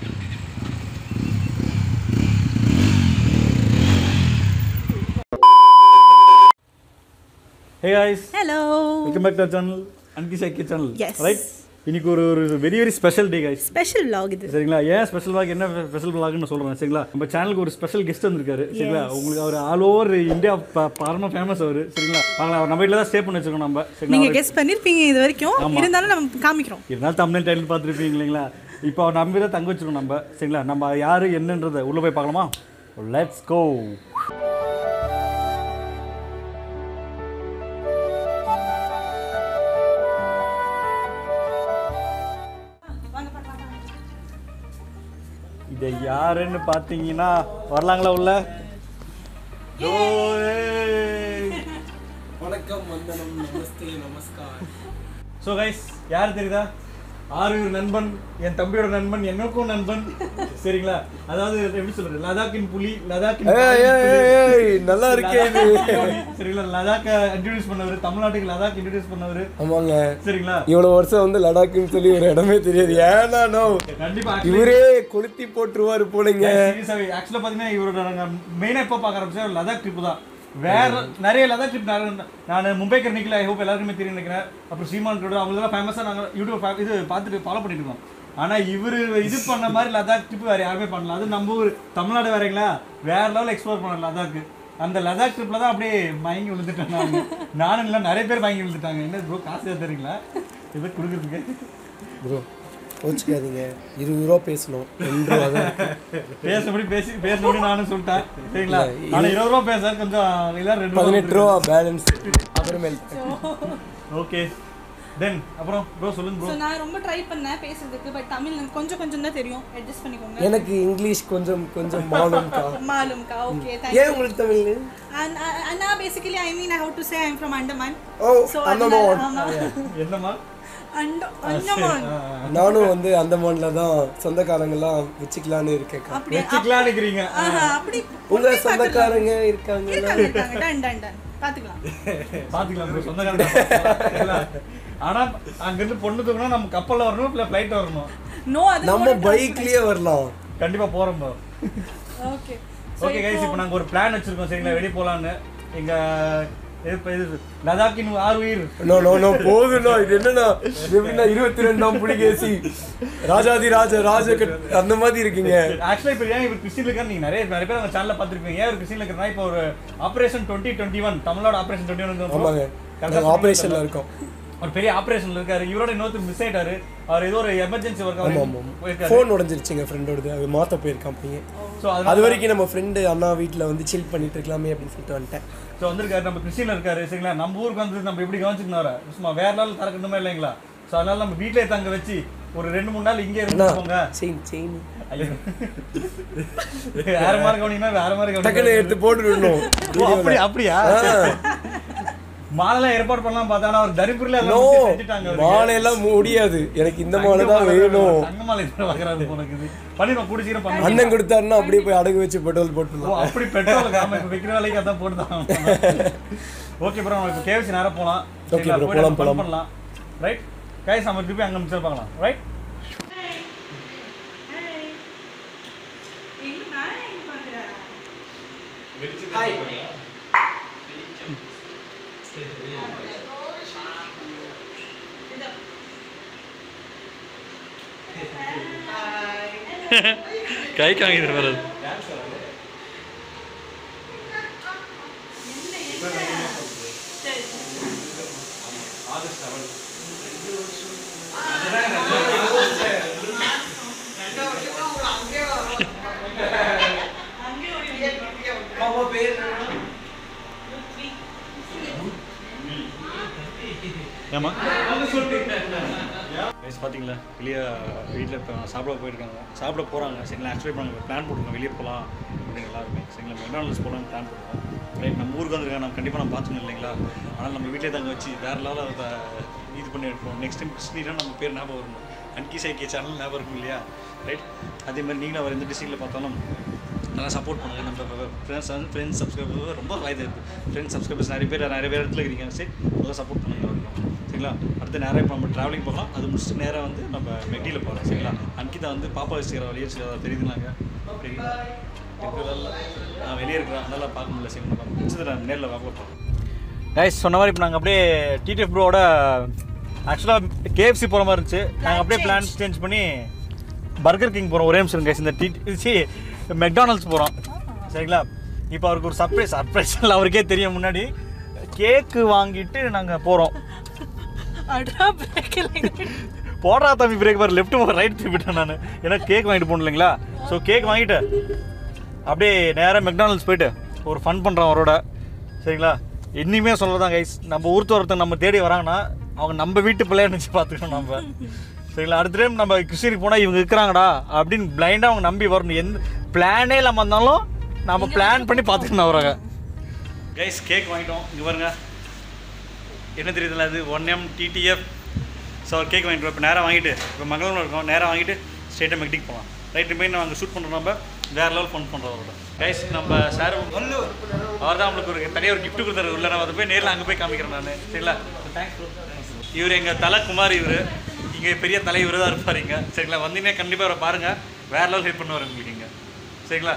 Hey guys hello welcome back to channel அன்கி cycle channel Yes. Right இன்னைக்கு ஒரு ஒரு very very special day guys special vlog இது சரிங்களா ஏன் ஸ்பெஷல் vlog என்ன ஸ்பெஷல் vlogனு சொல்கிறேன் சரிங்களா நம்ம சேனலுக்கு ஒரு ஸ்பெஷல் கெஸ்ட் வந்திருக்காரு சரிங்களா உங்களுக்கு அவர் ஆல் ஓவர் இந்தியா பரம ஃபேமஸ் அவர் சரிங்களா வாங்களா அவர் நம்ம வீட்டில் தான் ஸ்டே பண்ணி வச்சிருக்கோம் நம்ம சரிங்களா நீங்க கெஸ் பண்ணிருப்பீங்க இது வரைக்கும் இருந்தாலும் நம்ம காமிக்கிறோம் இருந்தாலும் தமிழ் டைட்டில் பார்த்துருப்பீங்க இல்லைங்களா இப்போ அவர் நம்பி தான் தங்க வச்சிருக்கோம் நம்ம சரிங்களா நம்ம யார் என்னன்றதை உள்ளே போய் பார்க்கலாமா லெட்ஸ் கோ இதை யாருன்னு பார்த்தீங்கன்னா வரலாங்களா உள்ள வணக்கம் வந்தனம் நமஸ்தே நமஸ்கார் ஸோ கைஸ் யார் தெரியுதா ஆறுவர் நண்பன் என் தம்பியோட நண்பன் எனக்கும் நண்பன் சரிங்களா அதாவது எப்படி சொல்றது லதாக்கின் புலி லதாக்கின் ஏய், ஏய், ஏய், ஏய், நல்லா இருக்கே இது. சரிங்களா லதாக்கை இன்ட்ரடியூஸ் பண்ணவர் தமிழ்நாட்டுக்கு லதாக் இன்ட்ரடியூஸ் பண்ணவர் ஆமாங்க சரிங்களா இவ்வளவு வருஷம் வந்து லடாக்குன்னு சொல்லி ஒரு இடமே தெரியாது ஏன்னா no. கண்டிப்பா இவரே கொளுத்தி போட்டுருவாரு போலங்க சீரியஸாவே ஆக்சுவலாக பார்த்தீங்கன்னா இவரோட நாங்கள் மெயினாக எப்போ பார்க்க ஆரம்பிச்சோம் லதாக் ட்ரிப் தான் வேற நிறைய லதாக் ட்ரிப் நான் மும்பை கர்னிக்கில் ஐ ஹோப் எல்லாருக்குமே தெரியும் நினைக்கிறேன் அப்புறம் சீமான் ரோடு அவங்களெல்லாம் ஃபேமஸாக நாங்கள் யூடியூப் fa- இது பார்த்துட்டு ஃபாலோ பண்ணிட்டு இருக்கோம் ஆனால் இவர் இது பண்ண மாதிரி லதாக் ட்ரிப் வேறு யாருமே பண்ணல அது நம்ம ஊர் தமிழ்நாடு வேறங்களா வேற லெவல் எக்ஸ்ப்ளோர் பண்ணல லதாக்கு அந்த லதாக் ட்ரிப்பில் தான் அப்படியே மயங்கி விழுந்துட்டேன் நான் நானும் இல்லை நிறைய பேர் மயங்கி விழுந்துட்டாங்க என்ன ப்ரோ காசு ஏதாவது தரீங்களா இது கொடுக்குறதுக்கு ப்ரோ கோச்சிக்காதீங்க இருபது ரூபா பேசணும் ரெண்டு ரூபா தான் இருக்கு. பேசபடி பேசி பேசபடி நானும் சொல்லிட்டேன் சரிங்களா ஆனா இருபது ரூபா பேச கொஞ்சம் எல்லாரும் ரெண்டு பதினெட்டு ரூபா பேலன்ஸ் அப்புறமேல் ஓகே தென் அப்புறம் ப்ரோ சொல்லுங்க ப்ரோ ஸோ நான் ரொம்ப ட்ரை பண்ணேன் பேசுறதுக்கு பட் தமிழ் எனக்கு கொஞ்சம் கொஞ்சம் தான் தெரியும் அட்ஜஸ்ட் பண்ணிக்கோங்க எனக்கு இங்கிலீஷ் கொஞ்சம் கொஞ்சம் மாலும்க்கா மாலும்க்கா ஓகே ஏன் தேங்க்யூ உங்களுக்கு தமிழ் அண்ட் நான் basically I mean I have to say I am from Andaman oh so Andaman ஆமா என்னம்மா அண்ட அண்டமான் நானும் வந்து அந்தமான்ல தான் சொந்தக்காரங்கெல்லாம் வச்சுக்கலான்னு இருக்கேன் அப்படியே வச்சுக்கலாம் நினைக்கிறீங்க ஆஹா, அப்படி உங்க சொந்தக்காரங்க இருக்காங்க இருக்காங்க இருக்காங்க டன் டன் டன் பாத்துக்கலாம் பாத்துக்கலாம் ப்ரோ சொந்தக்காரங்க ஆனா அங்கிருந்து பொண்ணு தூக்கணும் நம்ம கப்பல்ல வரணும் இல்ல ஃப்ளைட் வரணும் நோ அது நம்ம பைக்லயே வரலாம் கண்டிப்பா போறோம் ப்ரோ ஓகே ஓகே கைஸ் இப்போ நாங்க ஒரு பிளான் வச்சிருக்கோம் சரிங்களா வெளிய போலான்னு எங்க இது இப்ப இது லதாக்கின் ஆறு உயிர் நோ நோ நோ போதுண்ணா இது என்னன்னா இது எப்படின்னா இருபத்தி ரெண்டாம் புலிகேசி ராஜாதி ராஜ ராஜ அந்த மாதிரி இருக்கீங்க ஆக்சுவலா இப்போ ஏன் இவர் கிறிஸ்டின் இருக்காரு நீங்க நிறைய நிறைய பேர் அவங்க சேனல்ல பார்த்துருப்பீங்க ஏன் இவர் கிறிஸ்டின் இருக்கிறனா இப்போ ஒரு ஆபரேஷன் டுவெண்ட்டி டுவெண்ட்டி ஒன் தமிழோட ஆபரேஷன் டுவெண்ட்டி ஆமாங்க ஒன் நாங்க ஆபரேஷன்ல இருக்கோம் ஒரு பெரிய ஆபரேஷன்ல இருக்காரு இவரோட இன்னொருத்தர் மிஸ் ஆயிட்டாரு அவர் ஏதோ ஒரு எமர்ஜென்சி ஒர்க் ஆமா ஆமா போயிருக்காரு ஃபோன் உடஞ்சிருச்சுங்க ஃப்ரெண்டோடது அது மாத்த போயிருக்கான் பையன் ஸோ அது அது வரைக்கும் நம்ம ஃப்ரெண்டு அண்ணா வீட்ல வந்து சில் பண்ணிட்டு இருக்கலாமே அப்படின்னு சொல்லிட்டு வந்துட்டேன் ஸோ வந்திருக்காரு நம்ம கிறிஸ்டின்ல இருக்காரு சரிங்களா நம்ம ஊருக்கு வந்து நம்ம எப்படி கவனிச்சுக்கணும் அவரை சும்மா வேற நாள் திறக்கணுமே இல்லைங்களா ஸோ அதனால நம்ம வீட்டிலே தங்க வச்சு ஒரு ரெண்டு மூணு நாள் இங்கே அண்ணா இருந்து போங்க செயின் செயின் ஐயோ வேற மாதிரி கவனிங்கன்னா வேற மாதிரி டக்குன்னு கவனிக்கணும் எடுத்து போட்டுடணும் ஓ, அப்படி அப்படியா மாலைலாம் ஏற்பாடு பண்ணலாம் பார்த்தா ஆனா அவர் தரிபுரில நோ எல்லாம் வச்சு செஞ்சுட்டாங்க அவருக்கு. மாலையெல்லாம் முடியாது எனக்கு இந்த மாலை தான் தங்க மாலை வேணும் தங்க மாலை தான் வாங்குறாரு போல இருக்குது பண்ணிடுவோம் கூடி சீக்கிரம் பண்ணுவோம் அண்ணன் கொடுத்தாருன்னா அப்படியே போய் அடகு வச்சு பெட்ரோல் ஓ போட்டுடலாம் அப்படி பெட்ரோல் ஆமா இப்ப விக்கிற வேலைக்கு அதான் போட்டுதான் ஓகே ப்ரோ நம்ம இப்போ கேவிசி நேரம் போலாம் Okay சரிங்களா? bro, போயிட்டு போலாம், நம்ம fun போலாம். பண்ணலாம் ரைட் கைஸ் நம்ம திருப்பி அங்க மிச்சம் பார்க்கலாம் ரைட் கை காங்கிட்டு வராது ஏமா கைஸ் பார்த்தீங்களா வெளியே வீட்டில் இப்போ சாப்பிட போயிருக்காங்க சாப்பிட போகிறாங்க சரிங்களா ஆக்சுவலி இப்போ நாங்கள் பிளான் போட்டிருக்கோம் வெளியே போகலாம் அப்படின்னு எல்லாருமே சரிங்களா மெக்டானல்ஸ் போகலான்னு பிளான் போட்டிருக்கோம் ரைட் நம்ம ஊருக்கு வந்திருக்காங்க நம்ம கண்டிப்பாக நம்ம பார்த்துக்கணும் இல்லைங்களா ஆனால் நம்ம வீட்டிலே தங்க வச்சு வேறு லெவலில் அதை இது பண்ணி எடுப்போம் நெக்ஸ்ட் டைம் கிருஷ்ணினா நம்ம பேர் ஞாபகம் வரணும் அன்கி சைக்கிய சேனல் ஞாபகம் இருக்கும் இல்லையா ரைட் அதே மாதிரி நீங்களும் அவர் எந்த டிஸ்ட்ரிக்டில் பார்த்தாலும் நல்லா சப்போர்ட் பண்ணுங்கள் நம்ம ஃப்ரெண்ட்ஸ் ஃப்ரெண்ட்ஸ் சப்ஸ்கிரைபர் ரொம்ப வயது இருக்குது ஃப்ரெண்ட்ஸ் சப்ஸ்கிரைபர்ஸ் நிறைய பேர் நிறைய பேர் இடத்துல இருக்கீங்க சரி நல்லா சப்போர்ட் பண்ணுங்க சரிங்களா அடுத்து நேராக இப்போ நம்ம ட்ராவலிங் போகலாம் அது முடிச்சுட்டு நேராக வந்து நம்ம மெக்டியில் போகலாம் சரிங்களா அன்கி அங்கிதா வந்து பாப்பா வச்சுக்கிறா வெளியே வச்சுக்கிறா தெரியுதுனாங்க தெரியல இருக்கிறதால நான் வெளியே இருக்கிறேன் அதனால பார்க்க முடியல சரி நம்ம பிடிச்சது நான் நேரில் பார்க்க கைஸ் சொன்ன மாதிரி இப்போ நாங்கள் அப்படியே டிடிஎஃப் ப்ரோவோட ஆக்சுவலாக கேஎஃப்சி போகிற மாதிரி இருந்துச்சு நாங்கள் அப்படியே பிளான் சேஞ்ச் பண்ணி பர்கர் கிங் போகிறோம் ஒரே நிமிஷம் கைஸ் இந்த டிசி மெக்டானல்ட்ஸ் போகிறோம் சரிங்களா இப்போ அவருக்கு ஒரு சர்ப்ரைஸ் சர்ப்ரைஸ் இல்லை அவருக்கே தெரியும் முன்னாடி கேக்கு வாங்கிட்டு நாங்கள் போகிறோம் அட்ரா பிரேக் போடுறா தம்பி பிரேக் பார் லெஃப்ட் ரைட் திருப்பிட்டேன் நான் ஏன்னா கேக் வாங்கிட்டு போகணும் இல்லைங்களா ஸோ கேக் வாங்கிட்டு அப்படியே நேராக மெக்டானல்ட்ஸ் போயிட்டு ஒரு ஃபன் பண்ணுறோம் அவரோட சரிங்களா இனிமே சொல்லதான் கைஸ் நம்ம ஊர்த்து ஒருத்தங்க நம்ம தேடி வராங்கன்னா அவங்க நம்ம வீட்டு பிள்ளைய நினச்சி பார்த்துக்கணும் நம்ம சரிங்களா அடுத்த டைம் நம்ம கிருஷ்ணகிரி போனால் இவங்க இருக்கிறாங்கடா அப்படின்னு பிளைண்டாக அவங்க நம்பி வரணும் எந்த பிளானே இல்லாமல் இருந்தாலும் நம்ம பிளான் பண்ணி பார்த்துக்கணும் அவராக கைஸ் கேக் வாங்கிட்டோம் இங்கே பாருங்க என்ன தெரியுதுல்ல அது ஒன் எம் டிடிஎஃப் ஸோ அவர் கேக் வாங்கிட்டு இப்போ நேராக வாங்கிட்டு இப்போ மங்களம் இருக்கோம் நேராக வாங்கிட்டு ஸ்ட்ரெயிட்டாக மெக்டிக் போகலாம் ரைட் போய் நாங்கள் ஷூட் பண்ணுறோம் நம்ம வேறு லெவல் ஃபன் பண்ணுறோம் அவரோட கைஸ் நம்ம சார் அவர் தான் நம்மளுக்கு ஒரு தனியாக ஒரு கிஃப்ட் கொடுத்தாரு உள்ள நான் அதை போய் நேரில் அங்கே போய் காமிக்கிறேன் நான் சரிங்களா தேங்க்ஸ் இவர் எங்கள் தலை குமார் இவர் இங்கே பெரிய தலை இவர் தான் இருப்பார் இங்கே சரிங்களா வந்தீங்கன்னா கண்டிப்பாக அவரை பாருங்கள் வேறு லெவல் ஹெல்ப் பண்ணுவார் உங்களுக்கு இங்கே சரிங்களா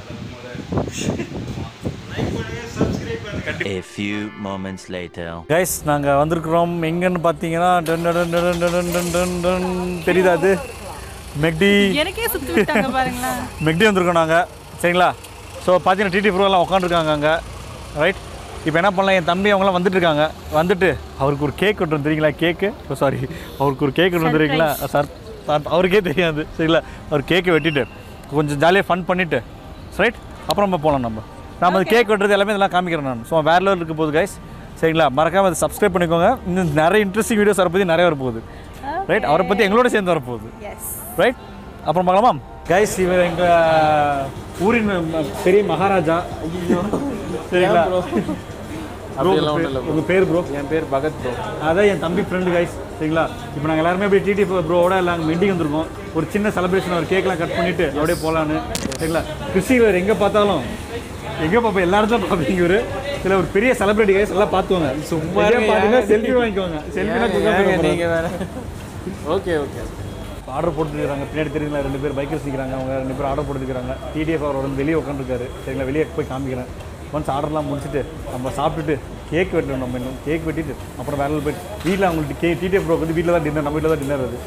கண்டிப்பாக A few moments later. Guys நாங்கள் வந்திருக்கிறோம் எங்கன்னு பார்த்தீங்கன்னா டன் டன் டன் டன் டன் டன் டன் டன் தெரியுதா அது மெக்டி எனக்கே சுத்தி விட்டாங்க பாருங்களேன் மெக்டி வந்திருக்கோம் நாங்கள் சரிங்களா ஸோ பார்த்தீங்கன்னா டிடி ப்ரோலாம் உட்காந்துருக்காங்க அங்கே ரைட் இப்போ என்ன பண்ணலாம் என் தம்பி அவங்களாம் வந்துட்டு இருக்காங்க வந்துட்டு அவருக்கு ஒரு கேக் வெட்டுறோம் தெரியுங்களா கேக்கு சாரி அவருக்கு ஒரு கேக் வெட்டுறோம் தெரியுங்களா சார் சார் அவருக்கே தெரியாது சரிங்களா அவர் கேக்கை வெட்டிட்டு கொஞ்சம் ஜாலியாக ஃபன் பண்ணிவிட்டு ரைட் அப்புறம் நம்ம போகலாம் நம்ம நம்ம அது கேக் வெட்டுறது எல்லாமே இதெல்லாம் காமிக்கிறேன் நான் ஸோ வேறு லெவல் இருக்க போகுது கைஸ் சரிங்களா மறக்காமல் அதை சப்ஸ்கிரைப் பண்ணிக்கோங்க இன்னும் நிறைய இன்ட்ரெஸ்டிங் வீடியோஸ் அவரை பற்றி நிறைய வரப்போகுது ரைட் அவரை பற்றி எங்களோட சேர்ந்து வரப்போகுது எஸ் ரைட் அப்புறம் பார்க்கலாமா கைஸ் இவர் எங்கள் ஊரின் ம- பெரிய மகாராஜா சரிங்களா ப்ரோ உங்கள் பேர் ப்ரோ என் பேர் பகத் ப்ரோ அதான் என் தம்பி ஃப்ரெண்டு கைஸ் சரிங்களா இப்போ நாங்கள் எல்லாருமே அப்படியே டிடி ப்ரோவோட எல்லாம் மீட்டிங் வந்திருக்கோம் ஒரு சின்ன செலிப்ரேஷன் ஒரு கேக்லாம் கட் பண்ணிவிட்டு அப்படியே போகலான்னு சரிங்களா கிறிஸ்டிவர் எங்கே பார்த்தாலும் எங்கே பார்ப்போம் எல்லா இடத்துல பார்ப்பீங்க இவர் சில ஒரு பெரிய செலிபிரிட்டி கைஸ் எல்லாம் பார்த்துவாங்க சும்மா பார்த்தீங்கன்னா செல்ஃபி வாங்கிக்குவாங்க செல்ஃபிலாம் நீங்கள் வேற ஓகே ஓகே ஆர்டர் போட்டுருக்காங்க பின்னாடி தெரியுங்களா ரெண்டு பேர் பைக்கர்ஸ் நிற்கிறாங்க அவங்க ரெண்டு பேர் ஆர்டர் போட்டுருக்காங்க டிடிஎஃப் அவர் வந்து வெளியே உட்காந்துருக்காரு சரிங்களா வெளியே போய் காமிக்கிறேன் ஒன்ஸ் ஆர்டர்லாம் முடிச்சுட்டு நம்ம சாப்பிட்டுட்டு கேக் வெட்டணும் நம்ம இன்னும் கேக் வெட்டிட்டு அப்புறம் வேலை போயிட்டு வீட்டில் அவங்களுக்கு கே டிடிஎஃப் ப்ரோ வந்து வீட்டில் தான் டின்னர் நம்ம வீட்டில் தான் டின்னர் அது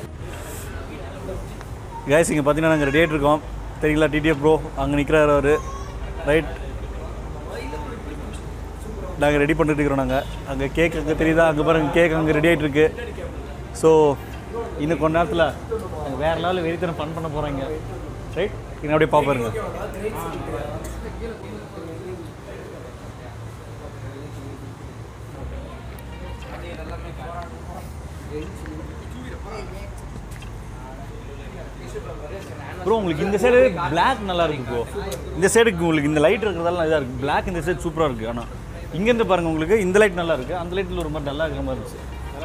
கேஸ் இங்கே பார்த்தீங்கன்னா நாங்கள் ரெடி ஆகிட்டு இருக்கோம் சரிங்களா டிடிஎஃப் ப்ரோ அங்கே நிற்கிறாரு அவர் ரைட் நாங்கள் ரெடி பண்ணிட்டு இருக்கிறோம் நாங்கள் அங்கே கேக் அங்கே தெரியுதா அங்கே பாருங்க கேக் அங்கே ரெடி ஆகிட்டு இருக்கு ஸோ இன்னும் கொஞ்ச நேரத்தில் நாங்கள் வேறு லெவலில் வெறித்தனம் ஃபன் பண்ண போகிறாங்க ரைட் இன்னும் அப்படியே பார்ப்பாருங்க ப்ரோ உங்களுக்கு இந்த சைடு பிளாக் நல்லா இருக்கு ப்ரோ இந்த சைடுக்கு உங்களுக்கு இந்த லைட் இருக்கிறதால இதாக இருக்குது பிளாக் இந்த சைடு சூப்பராக இருக்குது ஆனால் இங்கேருந்து பாருங்க உங்களுக்கு இந்த லைட் நல்லா இருக்குது அந்த லைட்டில் ஒரு மாதிரி நல்லா இருக்கிற மாதிரி இருந்துச்சு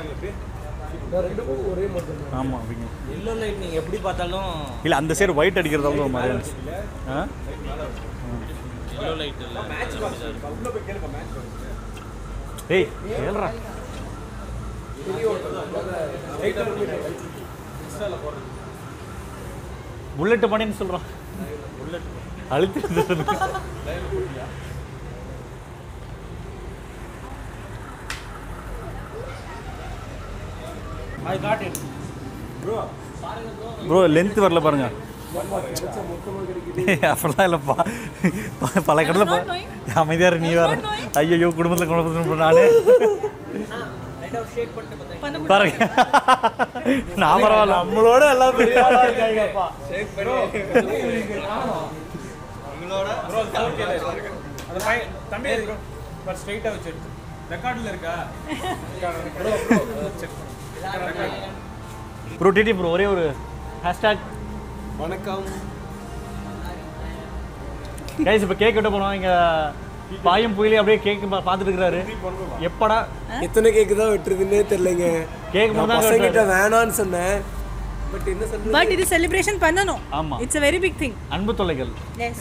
ஆமாம் அப்படிங்க எல்லோ லைட் நீங்கள் எப்படி பார்த்தாலும் இல்லை அந்த சைடு ஒயிட் அடிக்கிறதால ஒரு மாதிரி இருந்துச்சு ஆ எல்லோ லைட் இல்லை ஏய் ஏழ்றா புல்லட் பண்ணின்னு சொல்கிறான் புல்லட் அழுத்தி I got it bro length வரல பாருங்க அப்படிலாம் இல்லைப்பா ப- பல கடலில் not knowing. அமைதியாக இரு, நீ வேற ஐயோ குடும்பத்தில் குடும்பத்தில் நானே பண்ண முடியும் பாருங்க நான் பரவாயில்ல நம்மளோட எல்லாம் பெரிய ஆளா இருக்காங்கப்பா அந்த பையன் தம்பி ப்ரோ பட் ஸ்ட்ரைட்டாக வச்சு எடுத்து ரெக்கார்டில் இருக்கா ப்ரோ டிடி ப்ரோ ஒரே ஒரு ஹேஷ்டாக் வணக்கம் கைஸ் இப்போ கேக் வெட்ட போனோம் இங்கே பாயும் புயலையும் அப்படியே கேக் பார்த்துட்டு இருக்கிறாரு எப்படா எத்தனை கேக்கு தான் வெட்டுறதுன்னே தெரியலங்க கேக் நான் மட்டும் பசங்கிட்ட தான் வேணான்னு சொன்னேன் பட் என்ன சொல்றது பட் இது செலிப்ரேஷன் பண்ணணும் ஆமா. It's a very big thing அன்பு தொல்லைகள் எஸ்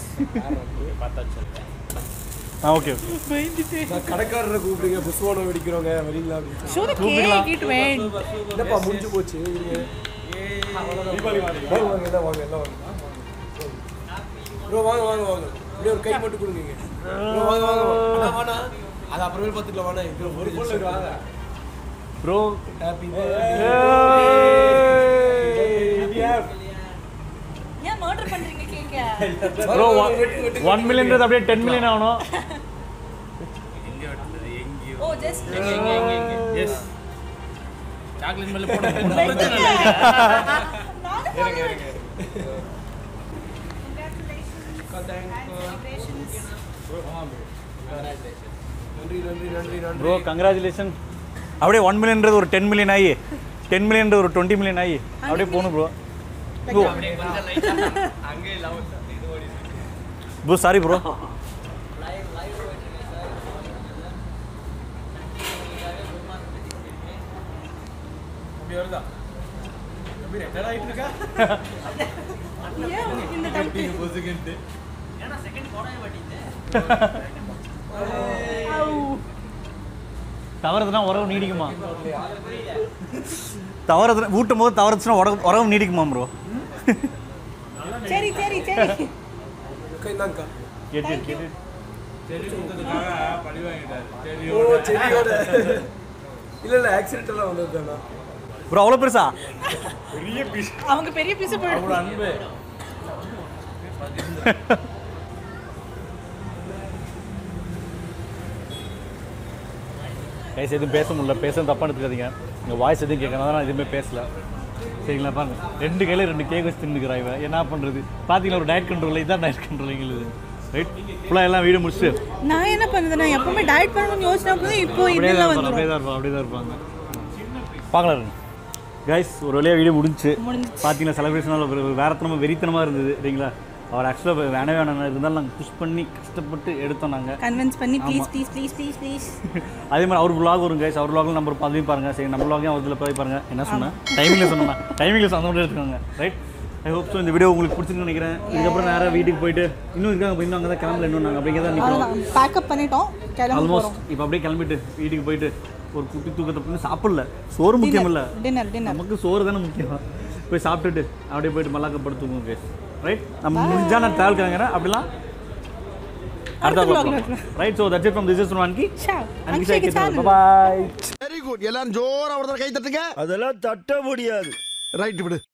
ஆ ஓகே நான் கடைக்காரரை கூப்பிடுங்க புஷ்வானம் வெடிக்கிறோங்க வெளியில அப்படின்னு சொல்லி. ஷோ த கூப்பிடலாம். கேக் இட் வெண்ட் என்னப்பா முடிஞ்சு போச்சு இருங்க. வாங்க வாங்க எல்லாம் வாங்க எல்லாம் வாங்க ப்ரோ வாங்க வாங்க வாங்க இப்படியே ஒரு கை மட்டும் கொடுங்க ப்ரோ வாங்க வாங்க வாங்க அண்ணா, வாண்ணா அது அப்புறமே பார்த்துக்கலாம் வாண்ணா இப்போ ஒரு ஃபோன் வாங்க ப்ரோ ஹாப்பி ஏன் மர்டர் பண்றீங்க கேக்க ப்ரோ ஒன் மில்லியன்றது அப்படியே டென் மில்லியன் ஆகணும் ஓ ஜஸ்ட் எஸ் சாக்லேட் மேல போட நன்றி நன்றி நன்றி நன்றி ப்ரோ கங்க்ராச்சுலேஷன் அப்படியே ஒன் மில்லியன்றது ஒரு டென் மில்லியன் ஆகி டென் மில்லியன்றது ஒரு டுவெண்ட்டி மில்லியன் ஆகி அப்படியே போகணும் bro bro bro sorry bro அப்படி வருதா எப்படி ரெட்டர் ஆயிட்டு இருக்கா ஏன் இந்த டவுட் தவறுதுன்னா உறவு நீடிக்குமா தவறுது ஊட்டும் போது தவறுச்சுன்னா உறவு உறவு நீடிக்குமா ப்ரோ சரி சரி சரி ஓகே இந்தாங்கக்கா கேட்டு கேட்டு ஓ செடியோட இல்ல இல்ல ஆக்சிடென்ட் எல்லாம் வந்தது தானா ப்ரோ அவ்வளோ பெருசா அவங்க பெரிய பீஸ் போயிடும் அன்பு கைஸ் எதுவும் பேச முடியல பேச தப்பாக எடுத்துக்காதீங்க உங்கள் வாய்ஸ் எதுவும் கேட்கணும் நான் எதுவுமே பேசல சரிங்களா பாருங்க ரெண்டு கையில ரெண்டு கேக் வச்சு தின்னுக்கிறா இவன் என்ன பண்ணுறது பார்த்தீங்களா ஒரு டயட் கண்ட்ரோல் இதான் டயட் கண்ட்ரோல் எங்களுக்கு ரைட் ஃபுல்லாக எல்லாம் வீடு முடிச்சுட்டு நான் என்ன பண்ணுது நான் எப்பவுமே டயட் பண்ணணும்னு யோசிச்சா போது இப்போ அப்படியே இதெல்லாம் தான் இருப்பாங்க வந்துடும் அப்படியே தான் இருப்பாங்க அப்படியே தான் இருப்பாங்க பார்க்கலாம் கைஸ் ஒரு வழியாக வீடியோ முடிஞ்சு முடிஞ்சுச்சு. பார்த்தீங்களா செலிப்ரேஷனால் வேறத்தனமாக வெறித்தனமாக இருந்தது சரிங்களா அவர் ஆக்சுவலாக வேணவே வேணாம் இருந்தாலும் நாங்கள் புஷ் பண்ணி கஷ்டப்பட்டு எடுத்தோம் நாங்கள் கன்வின்ஸ் பண்ணி please please please please please அதே மாதிரி அவர் vlog வரும் கைஸ் அவர் vlogல நம்பர் பதிவு பாருங்க சரி நம்ம vlog அவர் இதில் போய் பாருங்க என்ன சொன்னேன் டைமிங்கில் சொன்னேன் டைமிங்கில் சொந்த மட்டும் எடுத்துக்கோங்க ரைட் ஐ ஹோப் ஸோ இந்த வீடியோ உங்களுக்கு பிடிச்சிருக்குன்னு நினைக்கிறேன் இதுக்கப்புறம் நேராக வீட்டுக்கு போயிட்டு இன்னும் இருக்காங்க இன்னும் அங்கே தான் கிளம்பல இன்னும் நாங்கள் அப்படிங்கே தான் நிற்கிறோம் அவ்வளோதான் பேக்கப் பண்ணிட்டோம் கிளம்ப ஆல்மோஸ்ட் போகிறோம் இப்போ அப்படியே கிளம்பிட்டு வீட்டுக்கு போயிட்டு ஒரு குட்டி தூக்கத்தை பண்ணி சாப்பிடல சோறு முக்கியம் இல்லை டின்னர் டின்னர் நமக்கு சோறு தானே முக்கியம் போய் சாப்பிட்டுட்டு அப்படியே போயிட்டு மல்லாக்க படுத்துக்குவோம் கேஸ் ரைட் நம்ம முடிஞ்சா நான் ட்ராவல் கிளம்புறேன் அப்படிலாம் அடுத்த அடுத்த vlog ல vlog right so that's it from this is ஒன்கி ஷா அன்கி அக்ஷய்க்கு Sai channel bye very good எல்லாரும் ஜோரா ஒரு கை தட்டுங்க அதெல்லாம் தட்ட முடியாது ரைட் விடு